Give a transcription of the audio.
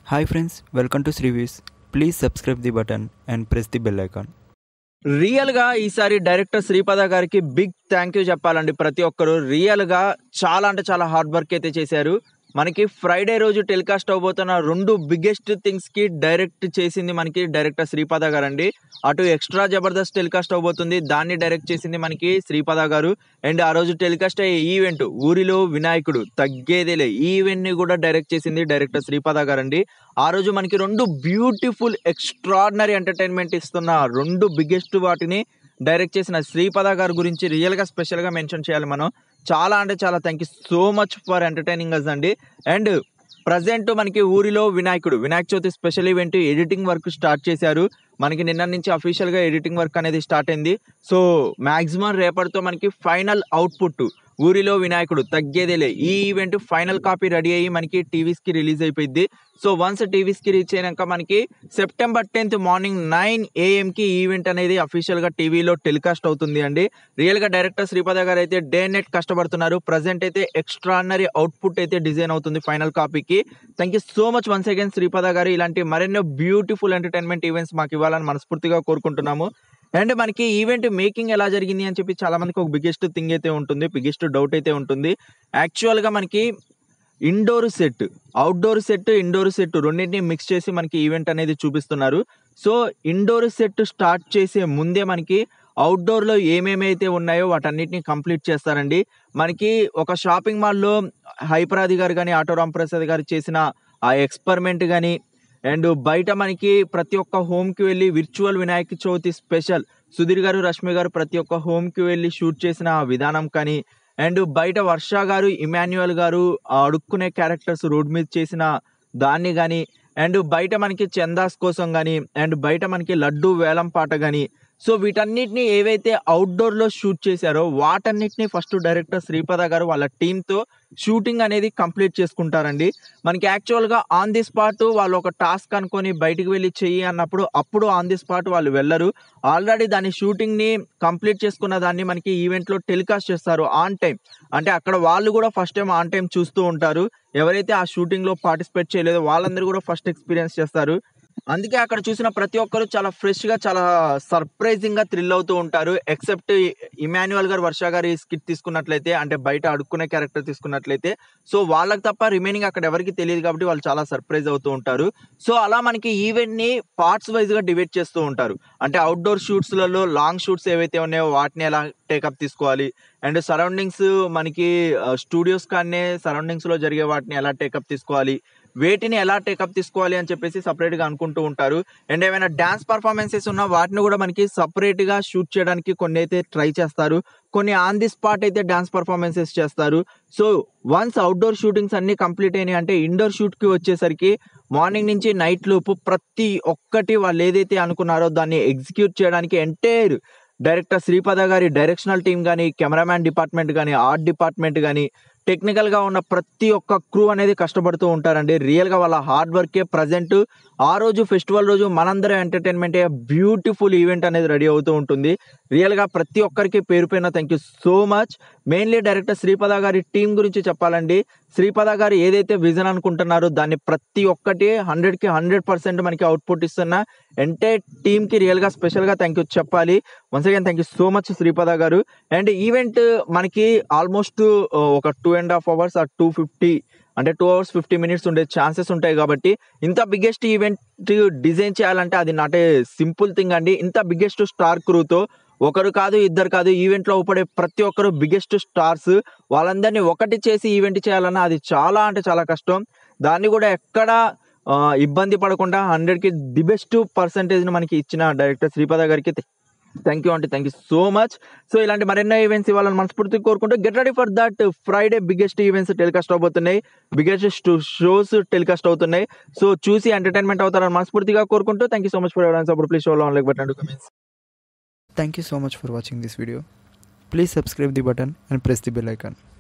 Hi friends, welcome to Srivis. Please subscribe the button and press the bell icon. రియల్గా ఈసారి director Sripada గారికి big thank you చెప్పాలండి ప్రతి ఒక్కరు రియల్గా చాలా అంటే చాలా హార్డ్ వర్క్ అయితే చేశారు మనకి ఫ్రైడే రోజు టెలికాస్ట్ అవబోతున్న రెండు బిగ్గెస్ట్ థింగ్స్కి డైరెక్ట్ చేసింది మనకి డైరెక్టర్ శ్రీపద గారు అండి అటు ఎక్స్ట్రా జబర్దస్త్ టెలికాస్ట్ అవబోతుంది దాన్ని డైరెక్ట్ చేసింది మనకి శ్రీపద గారు అండ్ ఆ రోజు టెలికాస్ట్ అయ్యే ఈవెంట్ ఊరిలో వినాయకుడు తగ్గేదేలే ఈ ఈవెంట్ని కూడా డైరెక్ట్ చేసింది డైరెక్టర్ శ్రీపద గారు అండి ఆ రోజు మనకి రెండు బ్యూటిఫుల్ ఎక్స్ట్రాడినరీ ఎంటర్టైన్మెంట్ ఇస్తున్న రెండు బిగ్గెస్ట్ వాటిని డైరెక్ట్ చేసిన శ్రీపద గారి గురించి రియల్గా స్పెషల్గా మెన్షన్ చేయాలి మనం చాలా అంటే చాలా thank you so much for entertaining us అండి అండ్ ప్రజెంట్ మనకి ఊరిలో వినాయకుడు Vinayaka Chavithi special event editing work start చేశారు మనకి నిన్న నుంచి అఫీషియల్గా ఎడిటింగ్ వర్క్ అనేది స్టార్ట్ అయింది సో మ్యాక్సిమం రేపటితో మనకి ఫైనల్ అవుట్పుట్ ఊరిలో వినాయకుడు తగ్గేదేలే ఈ ఈవెంట్ ఫైనల్ కాపీ రెడీ అయ్యి మనకి టీవీస్కి రిలీజ్ అయిపోయింది సో వన్స్ టీవీస్కి రీచ్ అయినాక మనకి సెప్టెంబర్ టెన్త్ మార్నింగ్ నైన్ ఏఎంకి ఈవెంట్ అనేది అఫీషియల్గా టీవీలో టెలికాస్ట్ అవుతుంది అండి రియల్గా డైరెక్టర్ శ్రీపద గారు అయితే డే నెట్ కష్టపడుతున్నారు ప్రజెంట్ అయితే ఎక్స్ట్రాడినరీ అవుట్పుట్ అయితే డిజైన్ అవుతుంది ఫైనల్ కాపీకి thank you so much once again Sripada garu ఇలాంటి మరెన్నో బ్యూటిఫుల్ ఎంటర్టైన్మెంట్ ఈవెంట్స్ మాకు ఇవ్వాలని మనస్ఫూర్తిగా కోరుకుంటున్నాము అండ్ మనకి ఈవెంట్ మేకింగ్ ఎలా జరిగింది అని చెప్పి చాలా మందికి ఒక బిగ్గెస్ట్ థింగ్ అయితే ఉంటుంది బిగ్గెస్ట్ డౌట్ అయితే ఉంటుంది యాక్చువల్గా మనకి indoor set outdoor set indoor set రెండింటిని మిక్స్ చేసి మనకి ఈవెంట్ అనేది చూపిస్తున్నారు సో ఇండోర్ సెట్ స్టార్ట్ చేసే ముందే మనకి అవుట్డోర్లో ఏమేమైతే ఉన్నాయో వాటన్నిటిని కంప్లీట్ చేస్తారండి మనకి ఒక షాపింగ్ మాల్లో హైపరాది గారు కానీ ఆటో రాంప్రసాద్ గారు చేసిన ఆ ఎక్స్పెరిమెంట్ కానీ అండ్ బయట మనకి ప్రతి ఒక్క హోమ్కి వెళ్ళి విర్చువల్ వినాయక చవితి స్పెషల్ సుధీర్ గారు రష్మి గారు ప్రతి ఒక్క హోమ్కి వెళ్ళి షూట్ చేసిన ఆ విధానం కానీ అండ్ బయట వర్ష గారు ఇమాన్యువల్ గారు ఆ అడుక్కునే క్యారెక్టర్స్ రోడ్ మీద చేసిన దాన్ని కానీ అండ్ బయట మనకి చందాస్ కోసం కానీ అండ్ బయట మనకి లడ్డు వేలం పాట కానీ సో వీటన్నిటిని ఏవైతే అవుట్డోర్లో షూట్ చేశారో వాటన్నిటిని ఫస్ట్ డైరెక్టర్ శ్రీపద గారు వాళ్ళ టీంతో షూటింగ్ అనేది కంప్లీట్ చేసుకుంటారండి మనకి యాక్చువల్గా ఆన్ ది స్పాట్ వాళ్ళు ఒక టాస్క్ అనుకొని బయటికి వెళ్ళి చెయ్యి అన్నప్పుడు అప్పుడు ఆన్ ది స్పాట్ వాళ్ళు వెళ్ళరు ఆల్రెడీ దాని షూటింగ్ని కంప్లీట్ చేసుకున్న దాన్ని మనకి ఈవెంట్లో టెలికాస్ట్ చేస్తారు ఆన్ టైం అంటే అక్కడ వాళ్ళు కూడా ఫస్ట్ టైం ఆన్ టైం చూస్తూ ఉంటారు ఎవరైతే ఆ షూటింగ్లో పార్టిసిపేట్ చేయలేదో వాళ్ళందరూ కూడా ఫస్ట్ ఎక్స్పీరియన్స్ చేస్తారు అందుకే అక్కడ చూసిన ప్రతి ఒక్కరు చాలా ఫ్రెష్గా చాలా సర్ప్రైజింగ్గా థ్రిల్ అవుతూ ఉంటారు ఎక్సెప్ట్ ఇమాన్యువల్ గారు వర్ష గారి స్కిట్ తీసుకున్నట్లయితే అంటే బయట అడుక్కునే క్యారెక్టర్ తీసుకున్నట్లయితే సో వాళ్ళకి తప్ప రిమైనింగ్ అక్కడ ఎవరికి తెలియదు కాబట్టి వాళ్ళు చాలా సర్ప్రైజ్ అవుతూ ఉంటారు సో అలా మనకి ఈవెంట్ని పార్ట్స్ వైజ్గా డివైడ్ చేస్తూ ఉంటారు అంటే అవుట్డోర్ షూట్స్లలో లాంగ్ షూట్స్ ఏవైతే ఉన్నాయో వాటిని ఎలా టేకప్ తీసుకోవాలి అండ్ సరౌండింగ్స్ మనకి స్టూడియోస్ కానీ సరౌండింగ్స్లో జరిగే వాటిని ఎలా టేకప్ తీసుకోవాలి వేటిని ఎలా టేకప్ తీసుకోవాలి అని చెప్పేసి సపరేట్గా అనుకుంటూ ఉంటారు అండ్ ఏమైనా డ్యాన్స్ పర్ఫార్మెన్సెస్ ఉన్నా వాటిని కూడా మనకి సపరేట్గా షూట్ చేయడానికి కొన్ని అయితే ట్రై చేస్తారు కొన్ని ఆన్ ది స్పాట్ అయితే డ్యాన్స్ పర్ఫార్మెన్సెస్ చేస్తారు సో వన్స్ అవుట్డోర్ షూటింగ్స్ అన్ని కంప్లీట్ అయినాయి అంటే ఇండోర్ షూట్కి వచ్చేసరికి మార్నింగ్ నుంచి నైట్ లోపు ప్రతి ఒక్కటి వాళ్ళు ఏదైతే అనుకున్నారో దాన్ని ఎగ్జిక్యూట్ చేయడానికి ఎంటైర్ డైరెక్టర్ శ్రీపద గారి డైరెక్షనల్ టీం కానీ కెమెరామ్యాన్ డిపార్ట్మెంట్ కానీ ఆర్ట్ డిపార్ట్మెంట్ కానీ టెక్నికల్గా ఉన్న ప్రతి ఒక్క క్రూ అనేది కష్టపడుతూ ఉంటారండి రియల్గా వాళ్ళ హార్డ్ వర్కే ప్రజెంట్ ఆ రోజు ఫెస్టివల్ రోజు మనందరం ఎంటర్టైన్మెంట్ బ్యూటిఫుల్ ఈవెంట్ అనేది రెడీ అవుతూ ఉంటుంది రియల్గా ప్రతి ఒక్కరికి పేరు పైన thank you so much mainly director Sripada గారి టీం గురించి చెప్పాలండి శ్రీపద గారు ఏదైతే విజన్ అనుకుంటున్నారో దాన్ని ప్రతి ఒక్కటి హండ్రెడ్కి హండ్రెడ్ పర్సెంట్ మనకి అవుట్పుట్ ఇస్తున్న ఎంటైర్ టీమ్కి రియల్గా స్పెషల్గా థ్యాంక్ యూ చెప్పాలి once again thank you so much Sripada garu and event మనకి ఆల్మోస్ట్ ఒక టూ అండ్ హాఫ్ అవర్స్ ఆ టూ ఫిఫ్టీ అంటే టూ అవర్స్ ఫిఫ్టీ మినిట్స్ ఉండే ఛాన్సెస్ ఉంటాయి కాబట్టి ఇంత బిగ్గెస్ట్ ఈవెంట్ డిజైన్ చేయాలంటే అది నాట్ ఏ సింపుల్ థింగ్ అండి ఇంత బిగ్గెస్ట్ స్టార్ క్రూతో ఒకరు కాదు ఇద్దరు కాదు ఈవెంట్లో ఉపడే ప్రతి ఒక్కరు బిగ్గెస్ట్ స్టార్స్ వాళ్ళందరినీ ఒకటి చేసి ఈవెంట్ చేయాలన్నా అది చాలా అంటే చాలా కష్టం దాన్ని కూడా ఎక్కడ ఇబ్బంది పడకుండా హండ్రెడ్కి ది బెస్ట్ పర్సంటేజ్ని మనకి ఇచ్చిన డైరెక్టర్ శ్రీపద గారికి థ్యాంక్ యూ అంటే thank you so much so ఇలాంటి మరెన్నో ఈవెంట్స్ ఇవ్వాలని మనస్ఫూర్తిగా కోరుకుంటూ get ready for that Friday biggest events telecast అవబోతున్నాయి బిగ్గెస్ట్ షోస్ టెలికాస్ట్ అవుతున్నాయి సో చూసి ఎంటర్టైన్మెంట్ అవుతారని మనస్ఫూర్తిగా కోరుకుంటూ thank you so much for ఎవరైనా support please show on like button comments Thank you so much for watching this video. Please subscribe the button and press the bell icon.